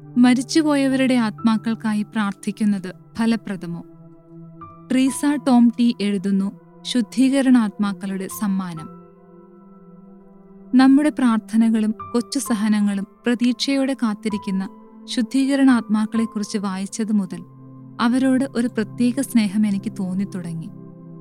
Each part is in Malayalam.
മരിച്ചുപോയവരുടെ ആത്മാക്കൾക്കായി പ്രാർത്ഥിക്കുന്നത് ഫലപ്രദമോ ട്രീസ ടോം ടി എഴുതുന്നു ശുദ്ധീകരണാത്മാക്കളുടെ സമ്മാനം നമ്മുടെ പ്രാർത്ഥനകളും കൊച്ചു സഹനങ്ങളും പ്രതീക്ഷയോടെ കാത്തിരിക്കുന്ന ശുദ്ധീകരണാത്മാക്കളെക്കുറിച്ച് വായിച്ചതു മുതൽ അവരോട് ഒരു പ്രത്യേക സ്നേഹം എനിക്ക് തോന്നിത്തുടങ്ങി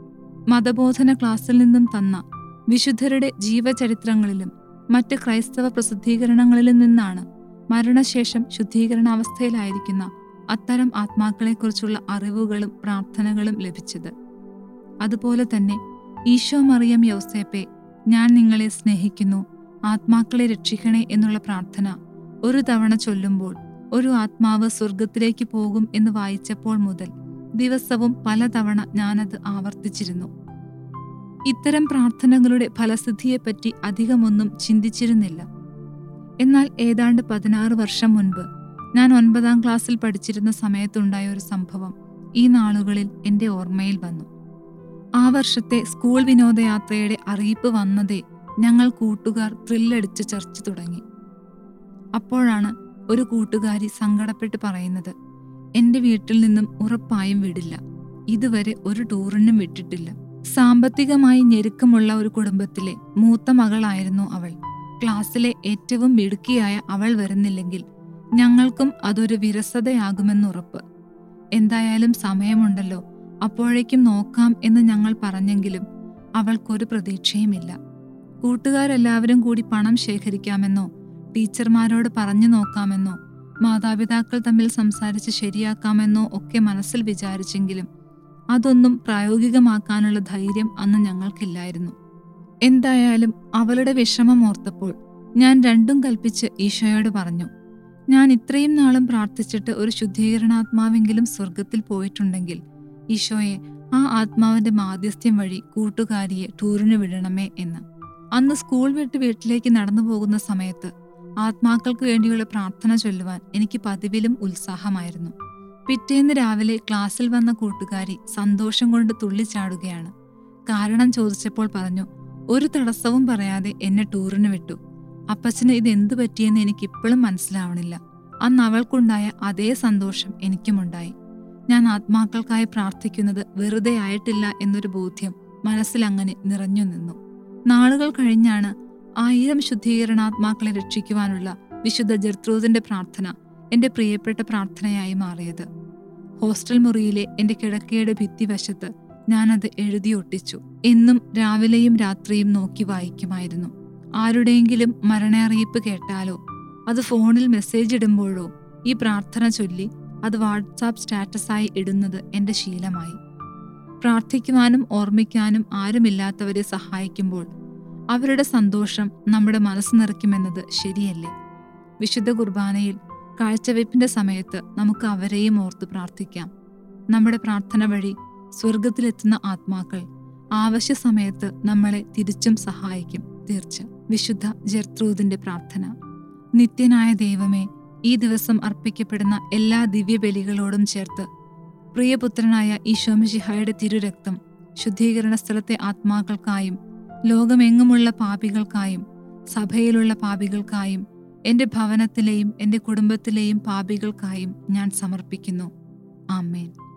മതബോധന ക്ലാസ്സിൽ നിന്നും തന്ന വിശുദ്ധരുടെ ജീവചരിത്രങ്ങളിലും മറ്റ് ക്രൈസ്തവ പ്രസിദ്ധീകരണങ്ങളിലും നിന്നാണ് മരണശേഷം ശുദ്ധീകരണാവസ്ഥയിലായിരിക്കുന്ന അത്തരം ആത്മാക്കളെക്കുറിച്ചുള്ള അറിവുകളും പ്രാർത്ഥനകളും ലഭിച്ചത് അതുപോലെ തന്നെ ഈശോ മറിയം യൗസേപ്പെ ഞാൻ നിങ്ങളെ സ്നേഹിക്കുന്നു ആത്മാക്കളെ രക്ഷിക്കണേ എന്നുള്ള പ്രാർത്ഥന ഒരു തവണ ചൊല്ലുമ്പോൾ ഒരു ആത്മാവ് സ്വർഗത്തിലേക്ക് പോകും എന്ന് വായിച്ചപ്പോൾ മുതൽ ദിവസവും പലതവണ ഞാനത് ആവർത്തിച്ചിരുന്നു ഇത്തരം പ്രാർത്ഥനകളുടെ ഫലസിദ്ധിയെപ്പറ്റി അധികമൊന്നും ചിന്തിച്ചിരുന്നില്ല എന്നാൽ ഏതാണ്ട് പതിനാറ് വർഷം മുൻപ് ഞാൻ ഒൻപതാം ക്ലാസ്സിൽ പഠിച്ചിരുന്ന സമയത്തുണ്ടായ ഒരു സംഭവം ഈ നാളുകളിൽ എൻ്റെ ഓർമ്മയിൽ വന്നു ആ വർഷത്തെ സ്കൂൾ വിനോദയാത്രയുടെ അറിയിപ്പ് വന്നതേ ഞങ്ങൾ കൂട്ടുകാർ ത്രില്ലടിച്ച് ചർച്ച തുടങ്ങി അപ്പോഴാണ് ഒരു കൂട്ടുകാരി സങ്കടപ്പെട്ട് പറയുന്നത് എൻ്റെ വീട്ടിൽ നിന്നും ഉറപ്പായും വിടില്ല ഇതുവരെ ഒരു ടൂറിനും വിട്ടിട്ടില്ല സാമ്പത്തികമായി ഞെരുക്കമുള്ള ഒരു കുടുംബത്തിലെ മൂത്ത മകളായിരുന്നു അവൾ ക്ലാസ്സിലെ ഏറ്റവും മിടുക്കിയായ അവൾ വരുന്നില്ലെങ്കിൽ ഞങ്ങൾക്കും അതൊരു വിരസതയാകുമെന്നുറപ്പ് എന്തായാലും സമയമുണ്ടല്ലോ അപ്പോഴേക്കും നോക്കാം എന്ന് ഞങ്ങൾ പറഞ്ഞെങ്കിലും അവൾക്കൊരു പ്രതീക്ഷയുമില്ല കൂട്ടുകാരെല്ലാവരും കൂടി പണം ശേഖരിക്കാമെന്നോ ടീച്ചർമാരോട് പറഞ്ഞു നോക്കാമെന്നോ മാതാപിതാക്കൾ തമ്മിൽ സംസാരിച്ച് ശരിയാക്കാമെന്നോ ഒക്കെ മനസ്സിൽ വിചാരിച്ചെങ്കിലും അതൊന്നും പ്രായോഗികമാക്കാനുള്ള ധൈര്യം അന്ന് ഞങ്ങൾക്കില്ലായിരുന്നു എന്തായാലും അവളുടെ വിഷമം ഓർത്തപ്പോൾ ഞാൻ രണ്ടും കൽപ്പിച്ച് ഈശോയോട് പറഞ്ഞു ഞാൻ ഇത്രയും നാളും പ്രാർത്ഥിച്ചിട്ട് ഒരു ശുദ്ധീകരണാത്മാവെങ്കിലും സ്വർഗത്തിൽ പോയിട്ടുണ്ടെങ്കിൽ ഈശോയെ ആ ആത്മാവിന്റെ മാധ്യസ്ഥ്യം വഴി കൂട്ടുകാരിയെ ടൂറിന് വിടണമേ എന്ന് അന്ന് സ്കൂൾ വിട്ട് വീട്ടിലേക്ക് നടന്നു പോകുന്ന സമയത്ത് ആത്മാക്കൾക്ക് വേണ്ടിയുള്ള പ്രാർത്ഥന ചൊല്ലുവാൻ എനിക്ക് പതിവിലും ഉത്സാഹമായിരുന്നു പിറ്റേന്ന് രാവിലെ ക്ലാസ്സിൽ വന്ന കൂട്ടുകാരി സന്തോഷം കൊണ്ട് തുള്ളിച്ചാടുകയാണ് കാരണം ചോദിച്ചപ്പോൾ പറഞ്ഞു ഒരു തടസ്സവും പറയാതെ എന്നെ ടൂറിന് വിട്ടു അപ്പച്ചന് ഇത് എന്തു പറ്റിയെന്ന് എനിക്ക് ഇപ്പോഴും മനസ്സിലാവണില്ല അന്ന് അവൾക്കുണ്ടായ അതേ സന്തോഷം എനിക്കുമുണ്ടായി ഞാൻ ആത്മാക്കൾക്കായി പ്രാർത്ഥിക്കുന്നത് വെറുതെ ആയിട്ടില്ല എന്നൊരു ബോധ്യം മനസ്സിൽ അങ്ങനെ നിറഞ്ഞു നിന്നു നാളുകൾ കഴിഞ്ഞാണ് ആയിരം ശുദ്ധീകരണാത്മാക്കളെ രക്ഷിക്കുവാനുള്ള വിശുദ്ധ ജർത്രൂദിന്റെ പ്രാർത്ഥന എന്റെ പ്രിയപ്പെട്ട പ്രാർത്ഥനയായി മാറിയത് ഹോസ്റ്റൽ മുറിയിലെ എന്റെ കിടക്കയുടെ ഭിത്തിവശത്ത് ഞാനത് എഴുതി ഒട്ടിച്ചു എന്നും രാവിലെയും രാത്രിയും നോക്കി വായിക്കുമായിരുന്നു ആരുടെയെങ്കിലും മരണയറിയിപ്പ് കേട്ടാലോ അത് ഫോണിൽ മെസ്സേജ് ഇടുമ്പോഴോ ഈ പ്രാർത്ഥന ചൊല്ലി അത് വാട്സാപ്പ് സ്റ്റാറ്റസായി ഇടുന്നത് എന്റെ ശീലമായി പ്രാർത്ഥിക്കുവാനും ഓർമ്മിക്കാനും ആരുമില്ലാത്തവരെ സഹായിക്കുമ്പോൾ അവരുടെ സന്തോഷം നമ്മുടെ മനസ്സ് നിറയ്ക്കുമെന്നത് ശരിയല്ലേ വിശുദ്ധ കുർബാനയിൽ കാഴ്ചവെപ്പിന്റെ സമയത്ത് നമുക്ക് അവരെയും ഓർത്ത് പ്രാർത്ഥിക്കാം നമ്മുടെ പ്രാർത്ഥന വഴി സ്വർഗത്തിലെത്തുന്ന ആത്മാക്കൾ ആവശ്യ സമയത്ത് നമ്മളെ തിരിച്ചും സഹായിക്കും തീർച്ച വിശുദ്ധ ജർത്രൂദിന്റെ പ്രാർത്ഥന നിത്യനായ ദൈവമേ ഈ ദിവസം അർപ്പിക്കപ്പെടുന്ന എല്ലാ ദിവ്യബലികളോടും ചേർത്ത് പ്രിയപുത്രനായ ഈശോമിഷിഹായുടെ തിരുരക്തം ശുദ്ധീകരണ സ്ഥലത്തെ ആത്മാക്കൾക്കായും ലോകമെങ്ങുമുള്ള പാപികൾക്കായും സഭയിലുള്ള പാപികൾക്കായും എന്റെ ഭവനത്തിലെയും എന്റെ കുടുംബത്തിലെയും പാപികൾക്കായും ഞാൻ സമർപ്പിക്കുന്നു ആമേൻ